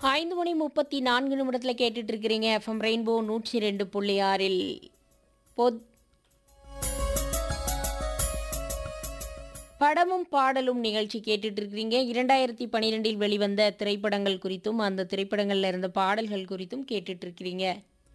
ஐந்து மணி முப்பத்தி நான்கு நிமிடத்தில் கேட்டுட்டு இருக்கிறீங்க எஃப்எம் ரெயின்போ நூற்றி ரெண்டு புள்ளி ஆறில் பொத் படமும் பாடலும் நிகழ்ச்சி கேட்டுட்டு இருக்கிறீங்க இரண்டாயிரத்தி பன்னிரெண்டில் வெளிவந்த திரைப்படங்கள் குறித்தும் அந்த திரைப்படங்கள்ல இருந்த பாடல்கள் குறித்தும் கேட்டுட்டு இருக்கிறீங்க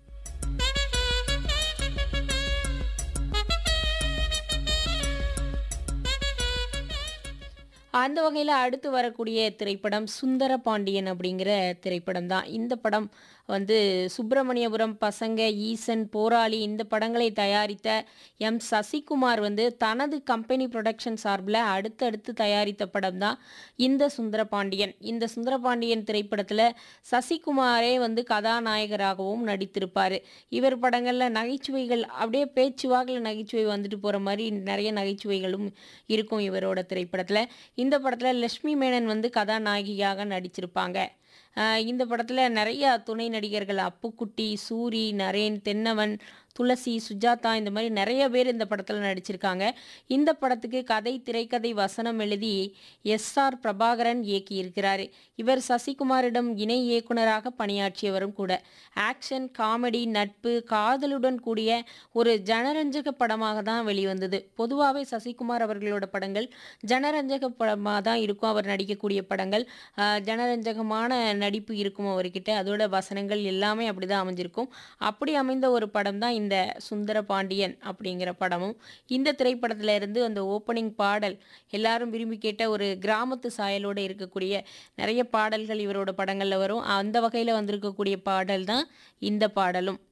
அந்த வகையில் அடுத்து வரக்கூடிய திரைப்படம் சுந்தர பாண்டியன் அப்படிங்கிற திரைப்படம் தான் இந்த படம் வந்து சுப்பிரமணியபுரம் பசங்க ஈசன் போராளி இந்த படங்களை தயாரித்த எம் சசிகுமார் வந்து தனது கம்பெனி ப்ரொடக்ஷன் சார்பில் அடுத்தடுத்து தயாரித்த படம் தான் இந்த சுந்தர பாண்டியன் இந்த சுந்தர பாண்டியன் திரைப்படத்தில் சசிகுமாரே வந்து கதாநாயகராகவும் நடித்திருப்பார் இவர் படங்களில் நகைச்சுவைகள் அப்படியே பேச்சுவாக்கில் நகைச்சுவை வந்துட்டு போகிற மாதிரி நிறைய நகைச்சுவைகளும் இருக்கும் இவரோட திரைப்படத்தில் இந்த படத்தில் லட்சுமி மேனன் வந்து கதாநாயகியாக நடிச்சிருப்பாங்க ஆஹ் இந்த படத்தில் நிறைய துணை நடிகர்கள் அப்புக்குட்டி சூரி நரேன் தென்னவன் துளசி சுஜாதா இந்த மாதிரி நிறைய பேர் இந்த படத்தில் நடிச்சிருக்காங்க இந்த படத்துக்கு கதை திரைக்கதை வசனம் எழுதி எஸ் ஆர் பிரபாகரன் இயக்கியிருக்கிறார் இவர் சசிகுமாரிடம் இணை இயக்குனராக பணியாற்றியவரும் கூட ஆக்ஷன் காமெடி நட்பு காதலுடன் கூடிய ஒரு ஜனரஞ்சக படமாக தான் வெளிவந்தது பொதுவாகவே சசிகுமார் அவர்களோட படங்கள் ஜனரஞ்சக படமாக தான் இருக்கும் அவர் நடிக்கக்கூடிய படங்கள் ஆஹ் ஜனரஞ்சகமான நடிப்பு இருக்கும் அவர்கிட்ட அதோட வசனங்கள் எல்லாமே அப்படி தான் அமைஞ்சிருக்கும் அப்படி அமைந்த ஒரு படம் தான் இந்த சுந்தர பாண்டியன் அப்படிங்கிற படமும் இந்த திரைப்படத்துல இருந்து அந்த ஓப்பனிங் பாடல் எல்லாரும் விரும்பி கேட்ட ஒரு கிராமத்து சாயலோட இருக்கக்கூடிய நிறைய பாடல்கள் இவரோட படங்கள்ல வரும் அந்த வகையில் வந்திருக்கக்கூடிய பாடல் தான் இந்த பாடலும்